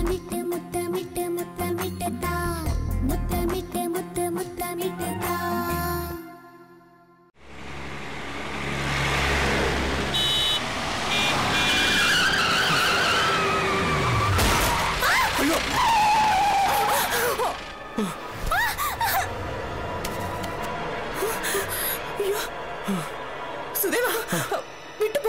മുത്തമിട്ട് മുത്തമിട്ട് മുത്തമിട്ട് താ മുത്തമിട്ട് മുത്ത് മുത്തമിട്ട് താ സുദേവ വിട്ടുപോ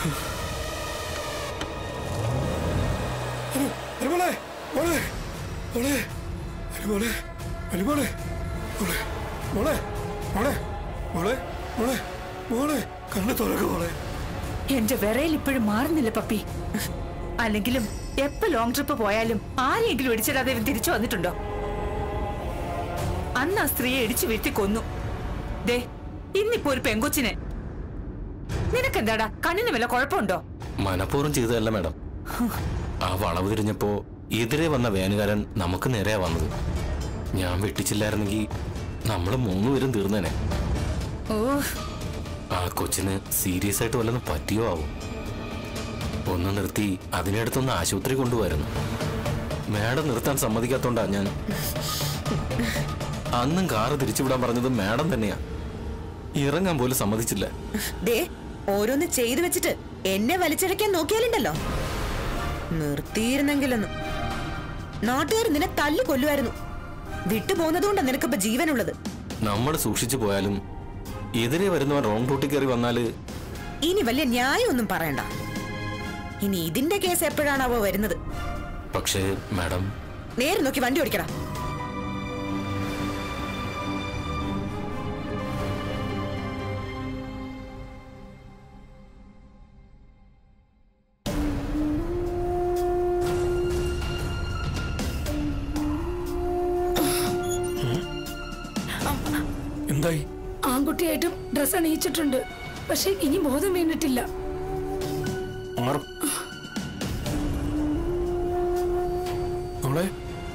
അനുമോളെ മോളെ മോളെ അനുമോളെ അനുമോളെ മോളെ മോളെ മോളെ മോളെ മോളെ മോളെ കണ്ണ് തുറക്ക് മോളെ എന്റെ വിറയിൽ ഇപ്പോഴും മാറുന്നില്ല പപ്പി അല്ലെങ്കിലും എപ്പോ ലോങ് ട്രിപ്പ് പോയാലും ആരെയെങ്കിലും ഇടിച്ചിടാതെ ഇവൻ തിരിച്ചു വന്നിട്ടുണ്ടോ അന്ന് ആ സ്ത്രീയെ ഇടിച്ചു വീഴ്ത്തി കൊന്നു ദേ ഇന്നിപ്പോ ഒരു പെങ്കൊച്ചിനെ നിനക്കെന്താടാ കണ്ണിന് വല്ല കുഴപ്പമുണ്ടോ മനഃപൂർവ്വം ചെയ്തതല്ല മാഡം ആ വളവ് തിരിഞ്ഞപ്പോ എതിരെ വന്ന വേനുകാരൻ നമുക്ക് നേരെയാ വന്നത് ഞാൻ വെട്ടിച്ചില്ലായിരുന്നെങ്കിൽ നമ്മൾ മൂന്നുപേരും തീർന്നേനെ ഓ ആ കൊച്ചിന് സീരിയസ് ആയിട്ട് വല്ലതും പറ്റിയോ ആവും ഒന്ന് നിർത്തി അതിനടുത്തൊന്ന് ആശുപത്രി കൊണ്ടുപോയിരുന്നു മാഡം നിർത്താൻ സമ്മതിക്കാത്തോണ്ടാ ഞാൻ അന്നും കാറ് തിരിച്ചുവിടാൻ പറഞ്ഞത് മാഡം തന്നെയാ ഇറങ്ങാൻ പോലും സമ്മതിച്ചില്ല ദേ ഓരോന്ന് ചെയ്തു വെച്ചിട്ട് എന്നെ വലിച്ചിഴയ്ക്കാൻ നോക്കിയാലുണ്ടല്ലോ നിർത്തിയിരുന്നെങ്കിലെന്ന് നാട്ടുകാർ നിന്നെ തല്ലു കൊല്ലുമായിരുന്നു വിട്ടുപോകുന്നതുകൊണ്ടാ നിനക്കിപ്പോ ജീവനുള്ളത് നമ്മൾ സൂക്ഷിച്ചു പോയാലും എതിരെ വരുന്നവൻ റോങ് റൂട്ടിൽ കയറി വന്നാല് ഇനി വലിയ ന്യായമൊന്നും പറയണ്ട ഇനി ഇതിന്റെ കേസ് എപ്പോഴാണാവോ വരുന്നത് പക്ഷേ മാഡം നേരെ നോക്കി വണ്ടി ഓടിക്കടാ എന്തായി ആൺകുട്ടിയായിട്ടും ഡ്രസ് അണിയിച്ചിട്ടുണ്ട് പക്ഷെ ഇനി ബോധം വീണിട്ടില്ല മാറും മോളെ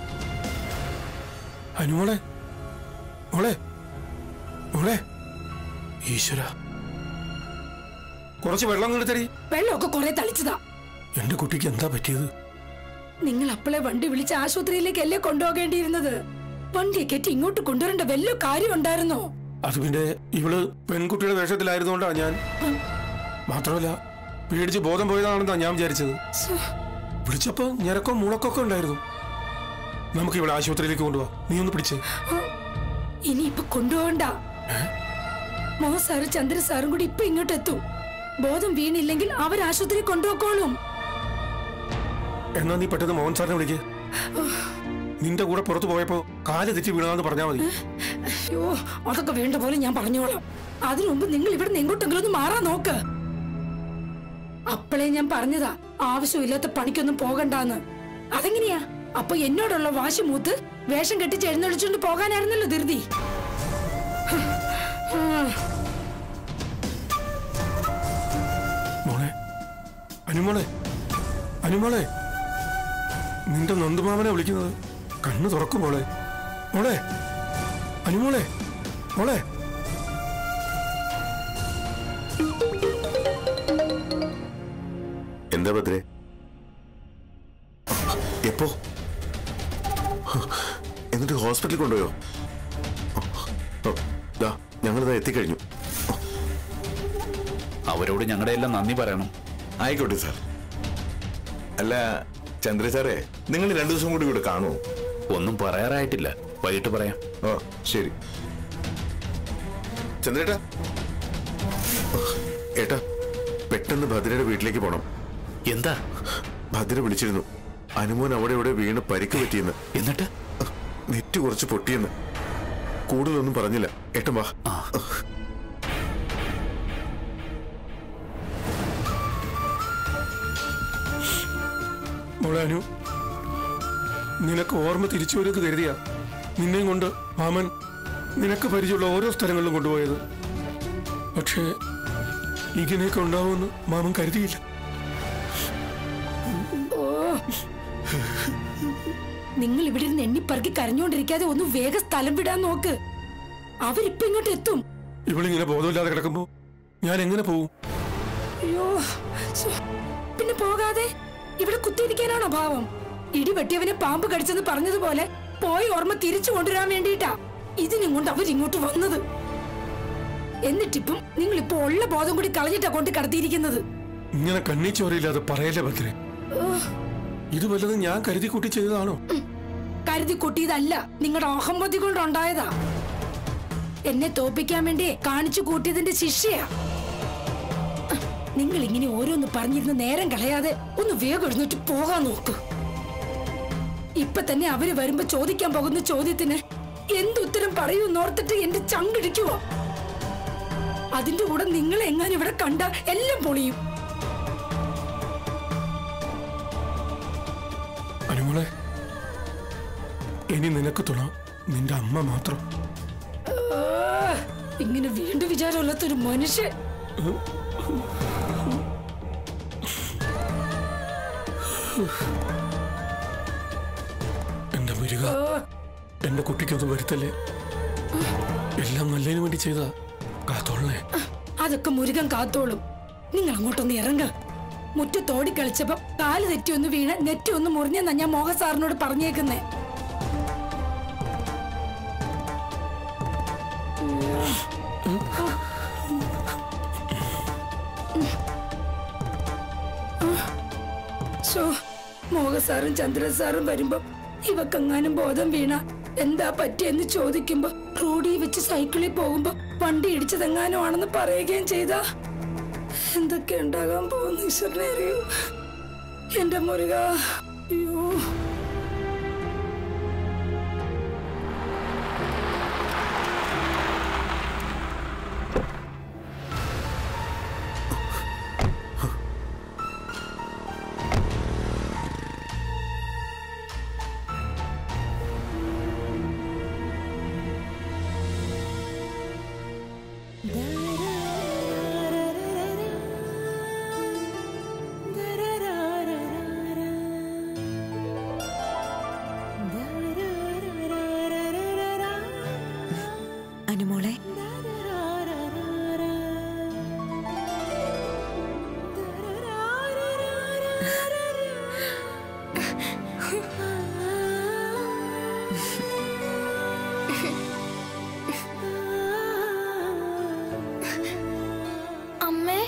അനുമോളെ മോളെ മോളെ ഈശ്വര കുറച്ച് വെള്ളം കൊടുത്തരി വെള്ളമൊക്കെ കുറെ തളിച്ചതാ എന്റെ കുട്ടിക്ക് എന്താ പറ്റിയത് നിങ്ങൾ അപ്പളെ വണ്ടി വിളിച്ച് ആശുപത്രിയിലേക്കല്ലേ കൊണ്ടുപോകേണ്ടിയിരുന്നത് വണ്ടിയെ കയറ്റി ഇങ്ങോട്ട് കൊണ്ടുവരേണ്ട വല്ല കാര്യം ഉണ്ടായിരുന്നോ അത് പിന്നെ ഇവള് പെൺകുട്ടിയുടെ വേഷത്തിലായിരുന്നോണ്ടാ ഞാൻ മാത്രമല്ല പേടിച്ച് ബോധം പോയതാണെന്നാ ഞാൻ വിചാരിച്ചത് വിളിച്ചപ്പോ ഞരക്കോ മുളക്കൊക്കെ ഉണ്ടായിരുന്നു നമുക്ക് ഇവിടെ ആശുപത്രിയിലേക്ക് കൊണ്ടുപോവാ നീ ഒന്ന് പിടിച്ചേ ഇനി ഇപ്പൊ കൊണ്ടുപോകണ്ട മോ സാറ് ചന്ദ്ര സാറും കൂടി ഇപ്പൊ ഇങ്ങോട്ട് എത്തും ബോധം വീണില്ലെങ്കിൽ അവർ ആശുപത്രി കൊണ്ടുപോക്കോളും എന്നാ നീ പെട്ടെന്ന് മോഹൻ സാറിനെ വിളിക്ക് നിന്റെ കൂടെ പുറത്തു പോയപ്പോ കാല് തെറ്റി വീണാന്ന് പറഞ്ഞാ മതി അയ്യോ അതൊക്കെ വേണ്ട പോലെ ഞാൻ പറഞ്ഞോളാം അതിനു മുമ്പ് നിങ്ങൾ ഇവിടെ നിന്ന് എങ്ങോട്ടെങ്കിലും ഒന്ന് മാറാൻ നോക്ക് അപ്പളേ ഞാൻ പറഞ്ഞതാ ആവശ്യമില്ലാത്ത പണിക്കൊന്നും പോകണ്ടാന്ന് അതെങ്ങനെയാ അപ്പൊ എന്നോടുള്ള വാശി മൂത്ത് വേഷം കെട്ടിച്ച് എഴുന്നള്ളിച്ചോണ്ട് പോകാനായിരുന്നല്ലോ ധൃതി മോളെ അനുമോളെ അനുമോളെ നിന്റെ നന്ദുമാമനെ വിളിക്കുന്നത് കണ്ണു തുറക്കും മോളെ മോളെ അനുമോളെ മോളെ എന്താ ഭദ്രേ എപ്പോ എന്നിട്ട് ഹോസ്പിറ്റലിൽ കൊണ്ടുപോയോ ദാ ഞങ്ങളിതാ എത്തിക്കഴിഞ്ഞു അവരോട് ഞങ്ങളുടെ എല്ലാം നന്ദി പറയണം ആയിക്കോട്ടെ സാർ അല്ല ചന്ദ്ര സാറേ നിങ്ങൾ രണ്ടു ദിവസം കൂടി ഇവിടെ കാണുമോ ഒന്നും പറയാറായിട്ടില്ല വൈകിട്ട് പറയാം ആ ശരി ചന്ദ്രേട്ടാ ഏട്ടാ പെട്ടെന്ന് ഭദ്രയുടെ വീട്ടിലേക്ക് പോണം എന്താ ഭദ്ര വിളിച്ചിരുന്നു അനുമോൻ അവിടെ ഇവിടെ വീണ് പരിക്ക് പറ്റിയെന്ന് എന്നിട്ട് നെറ്റ് കുറച്ച് പൊട്ടിയെന്ന് കൂടുതലൊന്നും പറഞ്ഞില്ല ഏട്ടൻ വാ മോളെ അനു നിനക്ക് ഓർമ്മ തിരിച്ചു വരുമെന്ന് കരുതിയാ നിന്നെയും കൊണ്ട് മാമൻ നിനക്ക് പരിചയമുള്ള ഓരോ സ്ഥലങ്ങളിലും കൊണ്ടുപോയത് പക്ഷേ ഇങ്ങനെയൊക്കെ ഉണ്ടാവുമെന്ന് മാമൻ കരുതിയില്ല നിങ്ങൾ ഇവിടെ ഇരുന്ന് എണ്ണിപ്പറക്കി കരഞ്ഞോണ്ടിരിക്കാതെ ഒന്ന് വേഗം സ്ഥലം വിടാൻ നോക്ക് അവരിപ്പൊ ഇങ്ങോട്ട് എത്തും ഇവളിങ്ങനെ ബോധമില്ലാതെ കിടക്കുമ്പോ ഞാൻ എങ്ങനെ പോവും അയ്യോ ശ്ശോ. പിന്നെ പോകാതെ ഇവിടെ കുത്തിയിരിക്കാനാണോ ഭാവം ഇടിവെട്ടിയവനെ പാമ്പ് കടിച്ചെന്ന് പറഞ്ഞതുപോലെ പോയ ഓർമ്മ തിരിച്ചു കൊണ്ടുവരാൻ വേണ്ടിയിട്ടാ ഇതിനും കൊണ്ട് അവരിങ്ങോട്ട് വന്നത് എന്നിട്ടിപ്പം നിങ്ങൾ ഇപ്പൊ ഉള്ള ബോധം കൂടി കളഞ്ഞിട്ടാ കൊണ്ട് കടത്തിയിരിക്കുന്നത് ഇങ്ങനെ കണ്ണീച്ചോരയില്ലാതെ പറയല്ലേ ഭദ്രേ ഇത് വല്ലതും ഞാൻ കരുതി കൂട്ടി ചെയ്തതാണോ കരുതി കൂട്ടിയതല്ല നിങ്ങളുടെ അഹമ്മതി കൊണ്ടുണ്ടായതാ എന്നെ തോപ്പിക്കാൻ വേണ്ടി കാണിച്ചു കൂട്ടിയതിന്റെ ശിക്ഷയാ നിങ്ങൾ ഇങ്ങനെ ഓരോന്ന് പറഞ്ഞിരുന്ന് നേരം കളയാതെ ഒന്ന് വേഗം എഴുന്നേറ്റ് പോകാൻ നോക്ക് ഇപ്പൊ തന്നെ അവര് വരുമ്പോ ചോദിക്കാൻ പോകുന്ന ചോദ്യത്തിന് എന്തുത്തരം പറയൂന്നോർത്തിട്ട് എന്റെ ചങ്കിടിക്കുവോ അതിന്റെ കൂടെ നിങ്ങൾ എങ്ങാനും ഇവിടെ കണ്ട എല്ലാം പൊളിയും അനുമോളെ ഇനി നിനക്ക് തുണ നിന്റെ അമ്മ മാത്രം ആ, ഇങ്ങനെ വീണ്ടും വിചാരമില്ലാത്തൊരു മനുഷ്യൻ എന്റെ മുരുക എന്റെ കുട്ടിക്കൊന്നും വരുത്തല്ലേ എല്ലാം നല്ലതിന് വേണ്ടി ചെയ്താ കാത്തോളേ അതൊക്കെ മുരുകൻ കാത്തോളും നിങ്ങൾ അങ്ങോട്ടൊന്ന് ഇറങ്ങ മുറ്റത്തോടി കളിച്ചപ്പോ കാല് തെറ്റി ഒന്ന് വീണ് നെറ്റി ഒന്ന് മുറിഞ്ഞെന്നാ ഞാൻ മോഹൻ സാറിനോട് പറഞ്ഞേക്കുന്നേ ശോ, മോഹൻ സാറും ചന്ദ്രൻ സാറും വരുമ്പോ ഇവക്കെങ്ങാനും ബോധം വീണ എന്താ പറ്റിയെന്ന് ചോദിക്കുമ്പോ റോഡിൽ വെച്ച് സൈക്കിളിൽ പോകുമ്പോ വണ്ടി ഇടിച്ചതെങ്ങാനും ആണെന്ന് പറയുകയും ചെയ്താ എന്തൊക്കെ ഉണ്ടാകാൻ പോകുന്നു ഈശ്വരനെ അറിയൂ എന്റെ മുരുക അയ്യോ അനുമോളെ അമ്മേ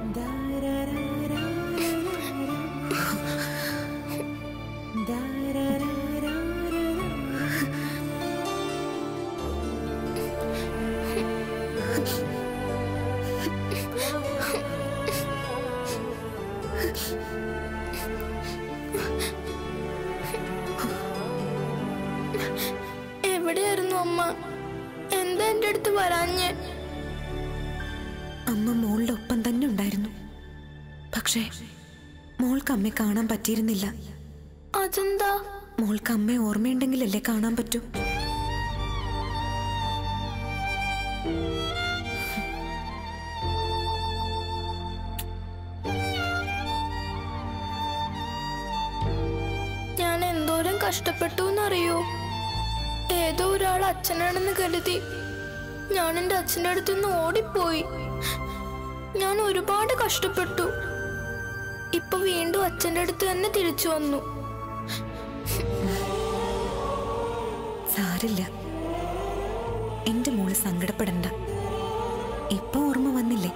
എവിടെയായിരുന്നു അമ്മ എന്താ എന്റെ അടുത്ത് വരാഞ്ഞ് അമ്മ മോളുടെ ഒപ്പം തന്നെ ഉണ്ടായിരുന്നു പക്ഷേ മോൾക്ക് അമ്മയെ കാണാൻ പറ്റിയിരുന്നില്ല അതെന്താ മോൾക്ക് അമ്മയെ ഓർമ്മയുണ്ടെങ്കിലല്ലേ കാണാൻ പറ്റൂ ഞാൻ എന്തോരം കഷ്ടപ്പെട്ടു എന്നറിയോ ഏതോ ഒരാൾ അച്ഛനാണെന്ന് കരുതി ഞാൻ എൻ്റെ അച്ഛൻ്റെ അടുത്ത് നിന്ന് ഓടിപ്പോയി ഞാൻ ഒരുപാട് കഷ്ടപ്പെട്ടു ഇപ്പൊ വീണ്ടും അച്ഛൻ്റെ അടുത്ത് തന്നെ തിരിച്ചു വന്നു സാരില്ല എന്റെ മോള് സങ്കടപ്പെടണ്ട ഇപ്പൊ ഓർമ്മ വന്നില്ലേ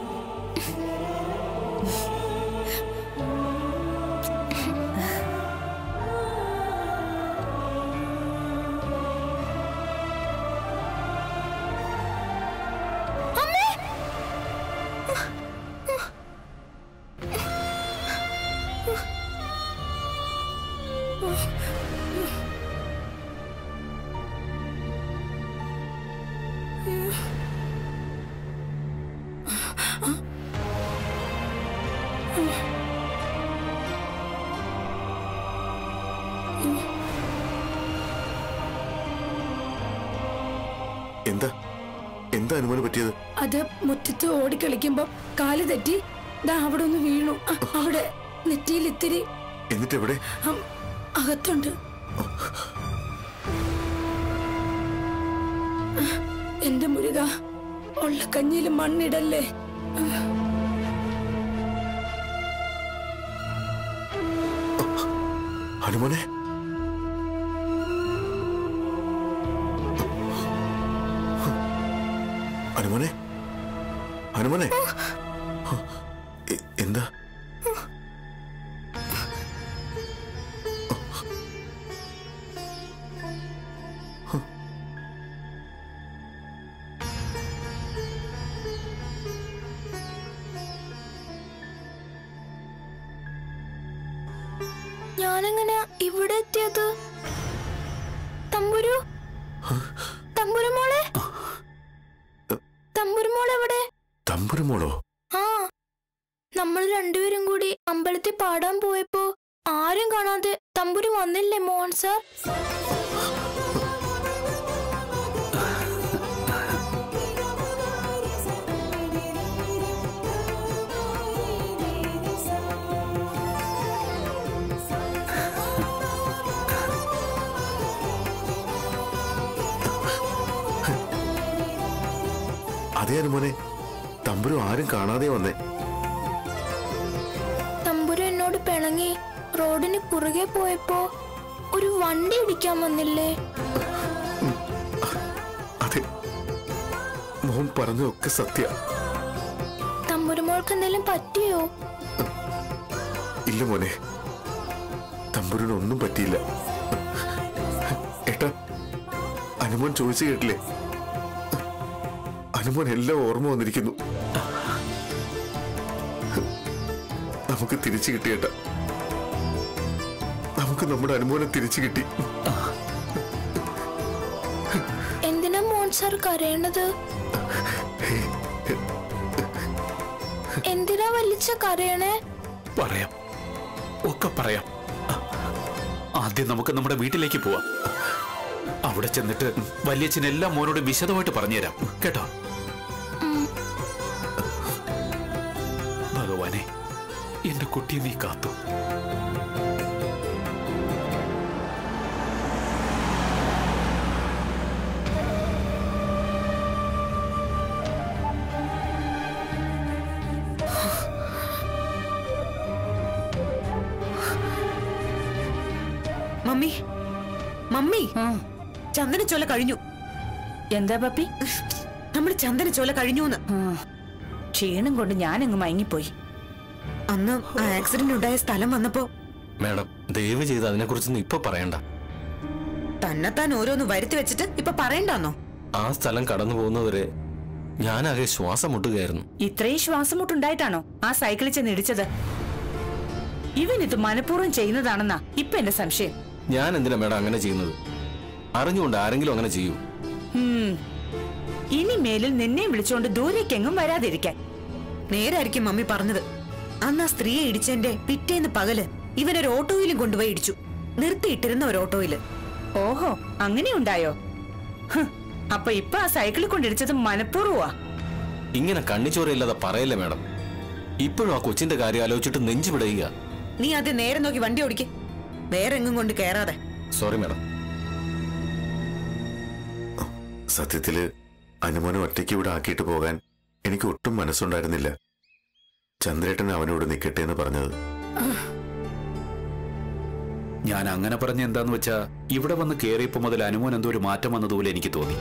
എന്താ എന്താ അനുമോന് പറ്റിയത് അത് മുറ്റത്ത് ഓടിക്കളിക്കുമ്പോ കാല് തെറ്റി ദാ അവിടെ ഒന്ന് വീണു അ, അവിടെ നെറ്റിയിൽ ഇത്തിരി എന്നിട്ട് എവിടെ അം, അകത്തുണ്ട് എന്റെ മുരുക ഉള്ള കഞ്ഞിയിൽ മണ്ണിടല്ലേ അനുമോനെ അനുമോനെ അനുമോനെ എ- എന്താ ഞാനെങ്ങനെ ഇവിടെ എത്തിയത് തമ്പുരു തമ്പുരു മോളെ തമ്പുരു മോളെ എവിടെ തമ്പുരുമോളോ ആ നമ്മൾ രണ്ടുപേരും കൂടി അമ്പലത്തിൽ പാടാൻ പോയപ്പോ ആരും കാണാതെ തമ്പുരു വന്നില്ലേ മോഹൻ സാർ അതേ അനുമോനെ തമ്പുരു ആരും കാണാതെ വന്നേ തമ്പുരു എന്നോട് പിണങ്ങി റോഡിന് കുറുകെ പോയപ്പോ ഒരു വണ്ടി ഇടിക്കാൻ വന്നില്ലേ അതെ മോൻ പറഞ്ഞതൊക്കെ സത്യ തമ്പുരു മോൾക്ക് എന്തെങ്കിലും പറ്റിയോ ഇല്ല മോനെ തമ്പുരിനൊന്നും പറ്റിയില്ല ഏട്ടാ അനുമോൻ ചോദിച്ചു കേട്ടില്ലേ അനുമോൻ എല്ലാം ഓർമ്മ വന്നിരിക്കുന്നു നമുക്ക് തിരിച്ചു കിട്ടി ഏട്ടാ നമുക്ക് നമ്മുടെ അനുമോനെ തിരിച്ചു കിട്ടി എന്തിനാ മോഹൻ സാർ കരയണത് എന്തിനാ വലിച്ച കരയണേ പറയാം ഒക്കെ പറയാം ആദ്യം നമുക്ക് നമ്മുടെ വീട്ടിലേക്ക് പോവാം അവിടെ ചെന്നിട്ട് വല്യച്ഛൻ എല്ലാം മോനോട് വിശദമായിട്ട് പറഞ്ഞുതരാം കേട്ടോ ഭഗവാനെ എന്റെ കുട്ടിയെ നീ കാത്തു മമ്മി മമ്മി ആ, ചന്ദന ചോല കഴിഞ്ഞു എന്താ പപ്പി നമ്മൾ ചന്ദന ചോല കഴിഞ്ഞൂന്ന് ആ, ക്ഷീണം കൊണ്ട് ഞാനങ്ങ് മയങ്ങിപ്പോയി അന്ന് ആ ആക്സിഡന്റ് ഉണ്ടായ സ്ഥലം വന്നപ്പോ മാഡം ദയവ് ചെയ്ത് അതിനെക്കുറിച്ചൊന്നും ഇപ്പൊ പറയണ്ട തന്നെത്താൻ ഓരോന്ന് വരുത്തി വെച്ചിട്ട് ഇപ്പൊ പറയണ്ടാന്നോ ആ സ്ഥലം കടന്നു പോകുന്നവരെ ഞാനാകെ ശ്വാസം മുട്ടുകയായിരുന്നു ഇത്രയും ശ്വാസം മുട്ടുണ്ടായിട്ടാണോ ആ സൈക്കിളിൽ ചെന്ന് ഇടിച്ചത് ഇവൻ ഇത് മനഃപൂർവ്വം ചെയ്യുന്നതാണെന്നാ ഇപ്പൊ എന്റെ സംശയം ഞാൻ എന്തിനാ മാഡം അങ്ങനെ ചെയ്യുന്നത് അറിഞ്ഞുകൊണ്ട് ആരെങ്കിലും അങ്ങനെ ചെയ്യൂ ഉം. ഇനി മേലിൽ നിന്നെ വിളിച്ചുകൊണ്ട് ദൂരേക്കെങ്ങും വരാതിരിക്കാൻ നേരായിരിക്കും മമ്മി പറഞ്ഞത് അന്ന് ആ സ്ത്രീയെ ഇടിച്ചെന്റെ പിറ്റേന്ന് പകല് ഇവനൊരു ഓട്ടോയിലും കൊണ്ടുപോയി ഇടിച്ചു നിർത്തിയിട്ടിരുന്ന ഒരു ഓട്ടോയില് ഓഹോ അങ്ങനെ ഉണ്ടായോ ഹ്, അപ്പൊ ഇപ്പൊ ആ സൈക്കിളിൽ കൊണ്ടിടിച്ചത് മനഃപൂർവ്വമാ ഇങ്ങനെ കണ്ണിച്ചോരയില്ലാതെ പറയല്ലേ മാഡം ഇപ്പോഴും ആ കൊച്ചിന്റെ കാര്യം ആലോചിച്ചിട്ട് നെഞ്ചു പിടയുക നീ ആദ്യം നേരെ നോക്കി വണ്ടി ഓടിക്ക് വേറെ എങ്ങും കൊണ്ട് കയറാതെ സോറി മാഡം സത്യത്തില് അനുമോനെ ഒറ്റയ്ക്ക് ഇവിടെ ആക്കിയിട്ട് പോകാൻ എനിക്ക് ഒട്ടും മനസ്സുണ്ടായിരുന്നില്ല ചന്ദ്രേട്ടൻ അവനോട് നിൽക്കട്ടെ എന്ന് പറഞ്ഞത് ഞാൻ അങ്ങനെ പറഞ്ഞ എന്താന്ന് വെച്ചാ ഇവിടെ വന്ന് കേറിയപ്പോ മുതൽ അനുമോൻ എന്തോ ഒരു മാറ്റം വന്നതുപോലെ എനിക്ക് തോന്നി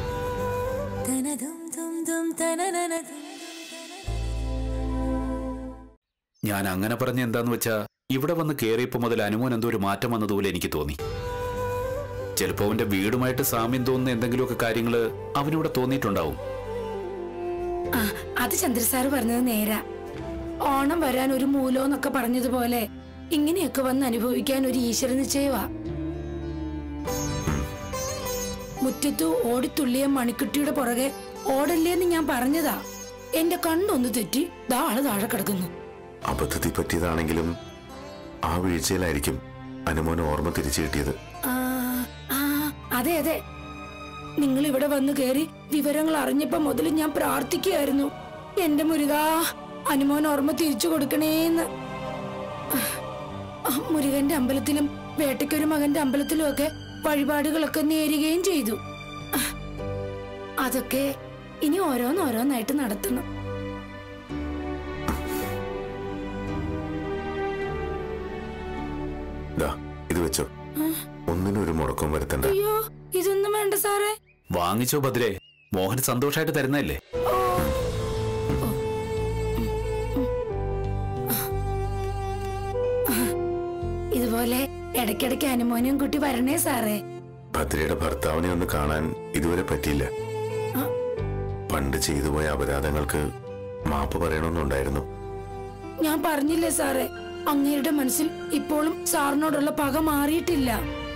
ഞാൻ അങ്ങനെ പറഞ്ഞ എന്താന്ന് വെച്ചാ ഇവിടെ വന്ന് കേറിയപ്പോ മുതൽ അനുമോൻ എന്തോ ഒരു മാറ്റം വന്നതുപോലെ എനിക്ക് തോന്നി ചിലപ്പോ അവന്റെ വീടുമായിട്ട് സാമ്യം തോന്നുന്ന എന്തെങ്കിലുമൊക്കെ കാര്യങ്ങള് അവനിവിടെ തോന്നിയിട്ടുണ്ടാവും ആ അത് ചന്ദ്രസാറ് പറഞ്ഞത് നേരാ ഓണം വരാൻ ഒരു മൂലോന്നൊക്കെ പറഞ്ഞതുപോലെ ഇങ്ങനെയൊക്കെ വന്ന് അനുഭവിക്കാൻ ഒരു ഈശ്വര നിശ്ചയവാ മുറ്റത്തു ഓടിത്തുള്ളിയ മണിക്കുട്ടിയുടെ പുറകെ ഓടല്ലേന്ന് ഞാൻ പറഞ്ഞതാ എന്റെ കണ്ണൊന്ന് തെറ്റി ദാ ആള് താഴെ കിടക്കുന്നു അബദ്ധത്തിൽ പറ്റിയതാണെങ്കിലും ആ വീഴ്ചയിലായിരിക്കും അനുമോന് ഓർമ്മ തിരിച്ചു കിട്ടിയത് ആ, ആ, അതെ അതെ നിങ്ങൾ ഇവിടെ വന്നു കയറി വിവരങ്ങൾ അറിഞ്ഞപ്പോ മുതൽ ഞാൻ പ്രാർത്ഥിക്കുകയായിരുന്നു എന്റെ മുരുക അനുമോൻ ഓർമ്മ തിരിച്ചു കൊടുക്കണേന്ന് ആ, മുരുകന്റെ അമ്പലത്തിലും വേട്ടയ്ക്കൊരു മകന്റെ അമ്പലത്തിലും ഒക്കെ വഴിപാടുകളൊക്കെ നേരുകയും ചെയ്തു ആ, അതൊക്കെ ഇനി ഓരോന്നോരോന്നായിട്ട് നടത്തണം ദാ ഇത് വെച്ചോ ഒന്നിനും ഒരു മുടക്കവും വരുത്തണ്ട അയ്യോ ഇതൊന്നും വേണ്ട സാറേ വാങ്ങിച്ചോ ഭദ്രേ മോഹൻ സന്തോഷമായിട്ട് തരുന്നതല്ലേ ഓ അതുപോലെ ഇടയ്ക്കിടയ്ക്ക് അനുമോനെയും കുട്ടി വരണേ സാറേ ഭദ്രയുടെ ഭർത്താവിനെ ഒന്ന് കാണാൻ ഇതുവരെ പറ്റിയില്ല ആ. പണ്ട് ചെയ്തുപോയ അപരാധങ്ങൾക്ക് മാപ്പ് പറയണമെന്നുണ്ടായിരുന്നു ഞാൻ പറഞ്ഞില്ലേ സാറേ അങ്ങേരുടെ മനസ്സിൽ ഇപ്പോഴും സാറിനോടുള്ള പക മാറിയിട്ടില്ല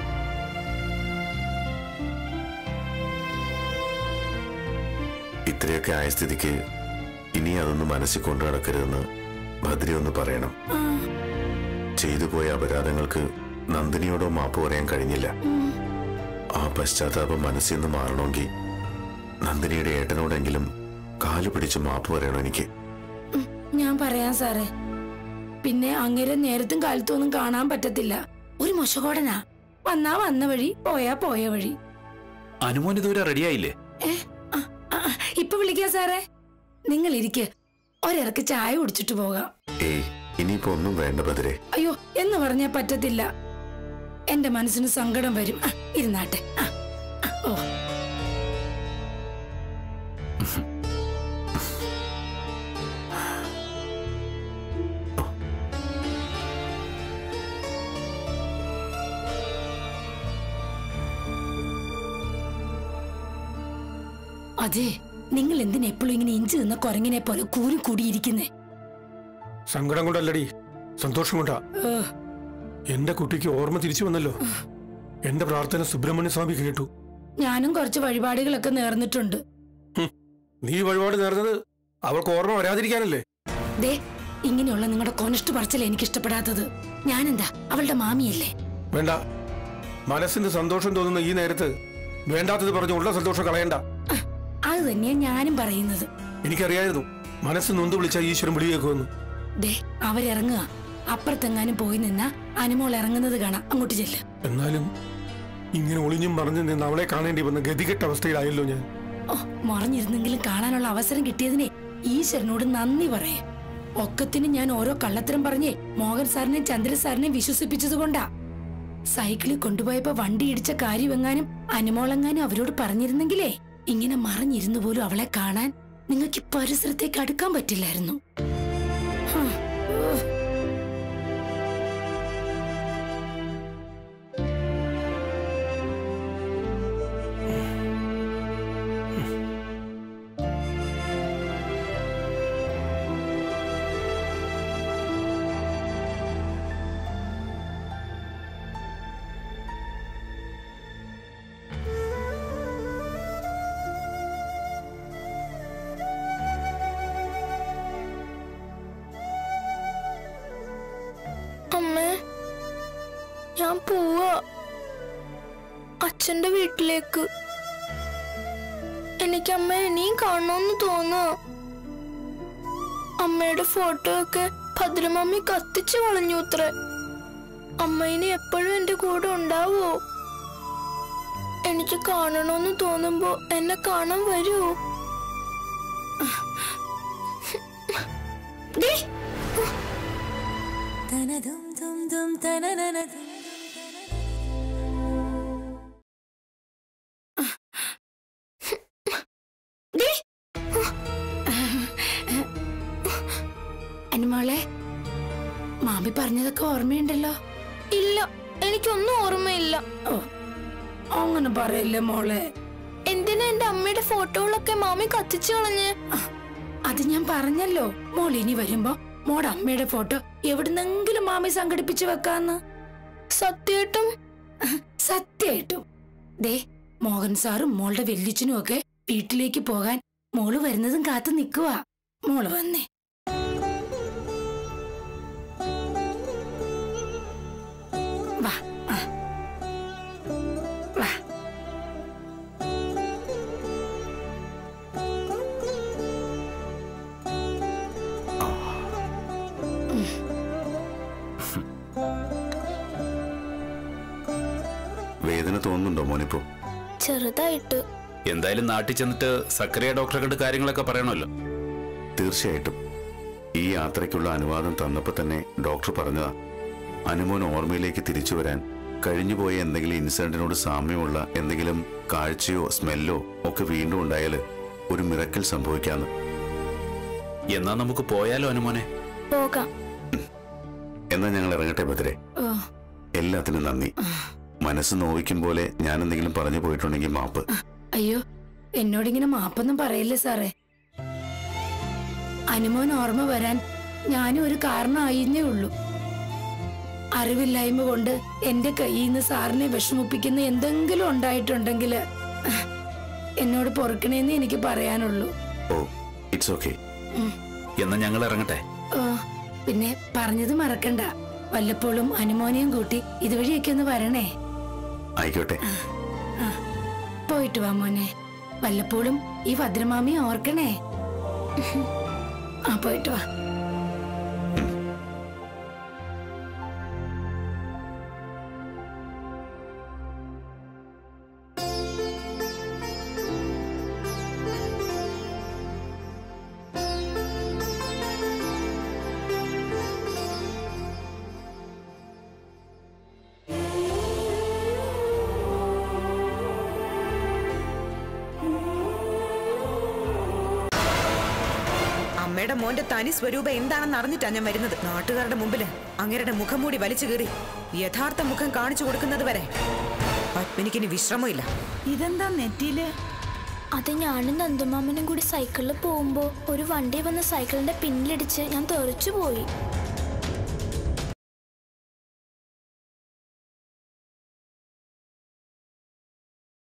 ഇത്രയൊക്കെ ആയ സ്ഥിതിക്ക് ഇനി അതൊന്നും മനസ്സിൽ കൊണ്ടു നടക്കരുതെന്ന് ഭദ്ര ഒന്ന് പറയണം ആ, ചെയ്തു പോയ അപരാധങ്ങൾക്ക് നന്ദിനിയോടോ മാപ്പ് പറയാൻ കഴിഞ്ഞില്ല ഉം. ആ പശ്ചാത്താപം മനസ്സിൽ നിന്ന് മാറണമെങ്കിൽ നന്ദിനിയുടെ ഏട്ടനോടെങ്കിലും കാല് പിടിച്ച് മാപ്പ് പറയണം എനിക്ക് ഉം, ഞാൻ പറയാം സാറേ പിന്നെ അങ്ങേരെ നേരത്തും കാലത്തും ഒന്നും കാണാൻ പറ്റത്തില്ല ഒരു മൊശകോടനാ വന്നാ വന്ന വഴി പോയാ പോയ വഴി അനുമോൻ ഇതുവരെ റെഡിയായില്ലേ ഏ ആ, ആ, ഇപ്പൊ വിളിക്കാം സാറേ നിങ്ങൾ ഇരിക്ക് ഒരിറക്ക് ചായ കുടിച്ചിട്ട് പോകാം ഏയ് ഇനിയിപ്പോ ഒന്നും വേണ്ട ഭദ്രേ അയ്യോ എന്ന് പറഞ്ഞാ പറ്റത്തില്ല എന്റെ മനസ്സിന് സങ്കടം വരും ആ, ഇരുന്നാട്ടെ ആ, ആ, ഓ അതെ നിങ്ങൾ എന്തിനാ എപ്പോഴും ഇങ്ങനെ ഇഞ്ചി നിന്ന കുരങ്ങിനെ പോലെ കൂരി കൂടിയിരിക്കുന്നേ സങ്കടം കൊണ്ടല്ലടി സന്തോഷം കൊണ്ടാ ഏഹ്, എന്റെ കുട്ടിക്ക് ഓർമ്മ തിരിച്ചു വന്നല്ലോ എന്റെ പ്രാർത്ഥന സുബ്രഹ്മണ്യ സ്വാമി കേട്ടു ഞാനും കുറച്ച് വഴിപാടുകളൊക്കെ നേർന്നിട്ടുണ്ട് നീ വഴിപാട് നേർന്നത് അവൾക്ക് ഓർമ്മ വരാതിരിക്കാനല്ലേ ദേ ഇങ്ങനെയുള്ള നിങ്ങളുടെ കൊനിഷ്ട് പറച്ചിൽ എനിക്ക് ഇഷ്ടപ്പെടാത്തത് ഞാനെന്താ അവളുടെ മാമിയല്ലേ വേണ്ട മനസ്സിന് സന്തോഷം തോന്നുന്ന ഈ നേരത്ത് വേണ്ടാത്തത് പറഞ്ഞ് ഉള്ള സന്തോഷം കളയണ്ട അഹ്, അത് തന്നെയാ ഞാനും പറയുന്നത് എനിക്കറിയായിരുന്നു മനസ്സ് നൊന്ത് വിളിച്ച ഈശ്വരൻ വിളിയേക്കുമെന്ന് ദേ അവരിറങ്ങുക അപ്പുറത്തെങ്ങാനും പോയി നിന്നാ അനുമോൾ ഇറങ്ങുന്നത് കാണാം അങ്ങോട്ട് ചെല്ല് എന്നാലും ഇങ്ങനെ ഒളിഞ്ഞും പറഞ്ഞു നിന്ന് അവളെ കാണേണ്ടി വന്ന ഗതികെട്ട അവസ്ഥയിലായല്ലോ ഞാൻ ഓ മറിഞ്ഞിരുന്നെങ്കിലും കാണാനുള്ള അവസരം കിട്ടിയതിനെ ഈശ്വരനോട് നന്ദി പറയേ ഒക്കത്തിന് ഞാൻ ഓരോ കള്ളത്തരം പറഞ്ഞേ മോഹൻ സാറിനെയും ചന്ദ്രൻ സാറിനെയും വിശ്വസിപ്പിച്ചത് കൊണ്ടാ സൈക്കിളിൽ കൊണ്ടുപോയപ്പോ വണ്ടി ഇടിച്ച കാര്യമെങ്ങാനും അനുമോളെങ്ങാനും അവരോട് പറഞ്ഞിരുന്നെങ്കിലേ ഇങ്ങനെ മറിഞ്ഞിരുന്നു പോലും അവളെ കാണാൻ നിങ്ങൾക്ക് ഈ പരിസരത്തേക്ക് അടുക്കാൻ പറ്റില്ലായിരുന്നു ഹ്, ഉഹ്. അമ്മേ ഞാൻ പോവാ അച്ഛന്റെ വീട്ടിലേക്ക് എനിക്ക് അമ്മ ഇനിയും കാണണമെന്ന് തോന്നുക അമ്മയുടെ ഫോട്ടോ ഒക്കെ ഭദ്രമമ്മി കത്തിച്ചു കളഞ്ഞു അത്രേ അമ്മ ഇനി എപ്പോഴും എന്റെ കൂടെ ഉണ്ടാവോ എനിക്ക് കാണണമെന്ന് തോന്നുമ്പോ എന്നെ കാണാൻ വരുമോ ദേ, ദേ, അനുമോളെ മാമി പറഞ്ഞതൊക്കെ ഓർമ്മയുണ്ടല്ലോ ഇല്ല എനിക്കൊന്നും ഓർമ്മയില്ല ഓ അങ്ങനെ പറയല്ലേ മോളെ എന്തിനാ എന്റെ അമ്മയുടെ ഫോട്ടോകളൊക്കെ മാമി കത്തിച്ചു കളഞ്ഞ് അത് ഞാൻ പറഞ്ഞല്ലോ മോൾ ഇനി വരുമ്പോ മോടെ അമ്മയുടെ ഫോട്ടോ എവിടുന്നെങ്കിലും മാമി സംഘടിപ്പിച്ചു വെക്കാന്ന് സത്യമായിട്ടും സത്യായിട്ടും ദേ മോഹൻ സാറും മോളുടെ വെല്ലിച്ചനും ഒക്കെ വീട്ടിലേക്ക് പോകാൻ മോള് വരുന്നതും കാത്തു നിൽക്കുക മോള് വന്നേ വാ ആ. വാ വേദന തോന്നുന്നുണ്ടോ മോനിപ്പോ ചെറുതായിട്ട് എന്തായാലും നാട്ടിൽ ചെന്നിട്ട് സക്കറിയ ഡോക്ടറെ കണ്ട് കാര്യങ്ങളൊക്കെ പറയണമല്ലോ തീർച്ചയായിട്ടും ഈ യാത്രയ്ക്കുള്ള അനുവാദം തന്നപ്പോ തന്നെ ഡോക്ടർ പറഞ്ഞതാ അനുമോൻ ഓർമ്മയിലേക്ക് തിരിച്ചു വരാൻ കഴിഞ്ഞുപോയ എന്തെങ്കിലും ഇൻസിഡന്റിനോട് സാമ്യമുള്ള എന്തെങ്കിലും കാഴ്ചയോ സ്മെല്ലോ ഒക്കെ വീണ്ടും ഉണ്ടായാൽ ഒരു മിറക്കൽ സംഭവിക്കാന്ന് എന്നാ നമുക്ക് പോയാലോ അനുമോനെ പോകാം എന്നാ ഞങ്ങൾ ഇറങ്ങട്ടെ ഭദ്രേ ഓ എല്ലാത്തിനും നന്ദി മനസ്സ് നോവിക്കും പോലെ ഞാൻ എന്തെങ്കിലും പറഞ്ഞു പോയിട്ടുണ്ടെങ്കിൽ മാപ്പ് അയ്യോ എന്നോടിങ്ങനെ മാപ്പൊന്നും പറയില്ലേ സാറേ അനുമോൻ ഓർമ്മ വരാൻ ഞാനും ഒരു കാരണമായിന്നേ ഉള്ളൂ അറിവില്ലായ്മ കൊണ്ട് എന്റെ കയ്യിൽ നിന്ന് സാറിനെ വിഷമിപ്പിക്കുന്ന എന്തെങ്കിലും ഉണ്ടായിട്ടുണ്ടെങ്കിൽ എന്നോട് പൊറുക്കണേന്ന് എനിക്ക് പറയാനുള്ളൂ ഓ ഇറ്റ്സ് ഓക്കെ എന്നാ ഞങ്ങൾ ഇറങ്ങട്ടെ ആ, പിന്നെ പറഞ്ഞത് മറക്കണ്ട വല്ലപ്പോഴും അനുമോനെയും കൂട്ടി ഇതുവഴിയൊക്കെ ഒന്ന് വരണേ ആയിക്കോട്ടെ പോയിട്ട് വാ മോനെ വല്ലപ്പോഴും ഈ ഭദ്രമാമിയെ ഓർക്കണേ ആ പോയിട്ട് വാ അമ്മയുടെ മോന്റെ തനി സ്വരൂപം എന്താണെന്ന് അറിഞ്ഞിട്ടാ ഞാൻ വരുന്നത് നാട്ടുകാരുടെ മുമ്പില് അങ്ങേരുടെ മുഖം മൂടി വലിച്ചു കീറി യഥാർത്ഥ മുഖം കാണിച്ചു കൊടുക്കുന്നത് വരെ പത്മിനിക്കിന് വിശ്രമമില്ല ഇതെന്താ നെറ്റിയില് അത് ഞാനും നന്ദുമാമനും കൂടി സൈക്കിളിൽ പോകുമ്പോൾ ഒരു വണ്ടി വന്ന സൈക്കിളിന്റെ പിന്നിലിടിച്ച് ഞാൻ തെറിച്ചു പോയി